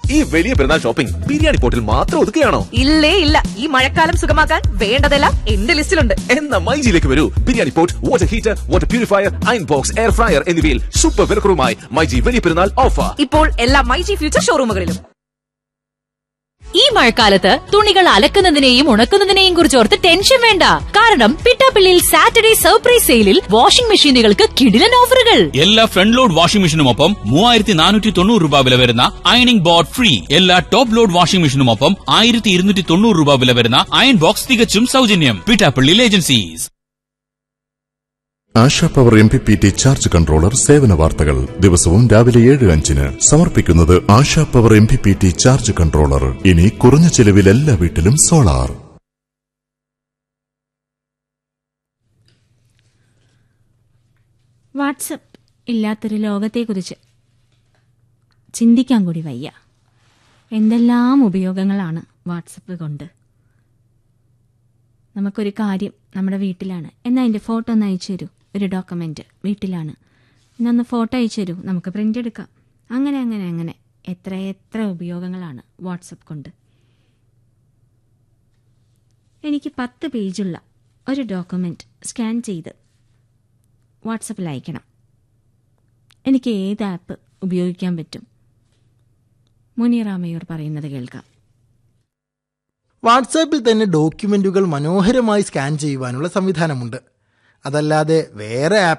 ഈ വലിയ പെരുന്നാൾ ഷോപ്പിംഗ് ബിരിയാണി പോട്ടിൽ മാത്രം ഒതുക്കുകയാണോ ഇല്ലേ ഇല്ല ഈ മഴക്കാലം സുഖമാക്കാൻ വേണ്ടതെല്ലാം എന്റെ ലിസ്റ്റിലുണ്ട് എന്ന മൈജിയിലേക്ക് വരൂ biryani pot water heater water purifier iron box air fryer എന്നിവയിൽ സൂപ്പർ വിലക്കുറവുമായി മൈജി വലിയ പെരുന്നാൾ ഓഫർ ഇപ്പോൾ എല്ലാ മൈജി ഫ്യൂച്ചർ ഷോറൂമുകളിലും ഈ മഴക്കാലത്ത് തുണികൾ അലക്കുന്നതിനെയും ഉണക്കുന്നതിനെയും കുറിച്ച് ഓർത്ത് ടെൻഷൻ വേണ്ട കാരണം പിട്ടാപ്പിള്ളിയിൽ സാറ്റർഡേ സർപ്രൈസ് സെയിലിൽ വാഷിംഗ് മെഷീനുകൾക്ക് കിടിലൻ ഓഫറുകൾ എല്ലാ ഫ്രണ്ട് ലോഡ് വാഷിംഗ് മെഷീനുമൊപ്പം മൂവായിരത്തി നാനൂറ്റി തൊണ്ണൂറ് രൂപ വില വരുന്ന അയണിംഗ് ബോർഡ് ഫ്രീ എല്ലാ ടോപ്പ് ലോഡ് വാഷിംഗ് മെഷീനുമൊപ്പം ആയിരത്തി ഇരുന്നൂറ്റി തൊണ്ണൂറ് രൂപ വില വരുന്ന അയൺ ബോക്സ് തികച്ചും സൗജന്യം Pittappillil agencies Asha power M P P T charge controller സേവന വാർത്തകൾ ദിവസവും രാവിലെ ഏഴ് അഞ്ചിന് സമർപ്പിക്കുന്നത് Asha power M P P T charge controller ഇനി കുറഞ്ഞ ചെലവിൽ എല്ലാ വീട്ടിലും സോളാർ വാട്സപ്പ് ഇല്ലാത്തൊരു ലോകത്തെക്കുറിച്ച് ചിന്തിക്കാൻ കൂടി വയ്യ എന്തെല്ലാം ഉപയോഗങ്ങളാണ് വാട്സപ്പ് കൊണ്ട് നമുക്കൊരു കാര്യം നമ്മുടെ വീട്ടിലാണ് എന്നാൽ അതിൻ്റെ ഫോട്ടോ ഒന്ന് അയച്ചു തരൂ ഒരു ഡോക്യുമെൻ്റ് വീട്ടിലാണ് എന്നൊന്ന് ഫോട്ടോ അയച്ചു തരൂ നമുക്ക് പ്രിൻ്റ് എടുക്കാം അങ്ങനെ അങ്ങനെ അങ്ങനെ എത്ര എത്ര ഉപയോഗങ്ങളാണ് വാട്സപ്പ് കൊണ്ട് എനിക്ക് പത്ത് പേജുള്ള ഒരു ഡോക്യുമെൻ്റ് സ്കാൻ ചെയ്ത് വാട്സപ്പിൽ അയക്കണം എനിക്ക് ഏത് ആപ്പ് ഉപയോഗിക്കാൻ പറ്റും മുനിറാമയൂർ പറയുന്നത് കേൾക്കാം വാട്സാപ്പിൽ തന്നെ ഡോക്യുമെന്റുകൾ മനോഹരമായി സ്കാൻ ചെയ്യുവാനുള്ള സംവിധാനമുണ്ട് അതല്ലാതെ വേറെ ആപ്പ്